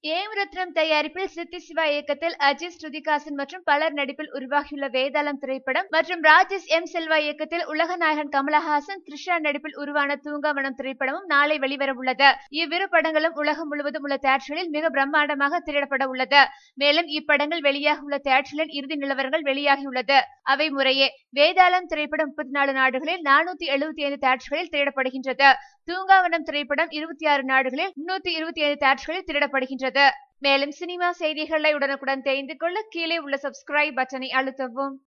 ஏமரத்னம் தயாரிப்பில் சித்தி சிவா இயக்கத்தில் அஜித் ஸ்ருதிகாசன் மற்றும் பலர் நடிப்பில் உருவாகியுள்ள வேதாளம் திரைப்படம் மற்றும் ராஜேஷ் எம் செல்வா இயக்கத்தில் உலக நாயகன் கமலஹாசன் த்ரிஷா நடிப்பில் உருவான தூங்காவனம் திரைப்படமும் நாளை வெளிவர உள்ளது இவ்விரு படங்களும் உலகம் முழுவதும் உள்ள தியேட்டர்களில் மிக பிரம்மாண்டமாக திரையிடப்பட உள்ளது மேலும் இப்படங்கள் வெளியாக உள்ள தியேட்டர்களின் இறுதி நிலவரங்கள் வெளியாகியுள்ளது அவை முறையே வேதாளம் திரைப்படம் முப்பத்தி நாலு நாடுகளில் நானூத்தி எழுபத்தி ஐந்து தியேட்டர்களில் திரையிடப்படுகின்றது தூங்காவனம் திரைப்படம் இருபத்தி ஆறு நாடுகளில் முன்னூத்தி இருபத்தி ஐந்து தியேட்டர்களில் திரையிடப்படுகின்றது மேலும் சினிமா செய்திகளை உடனுக்குடன் தெரிந்து கொள்ள கீழே உள்ள சப்ஸ்கிரைப் பட்டனை அழுத்தவும்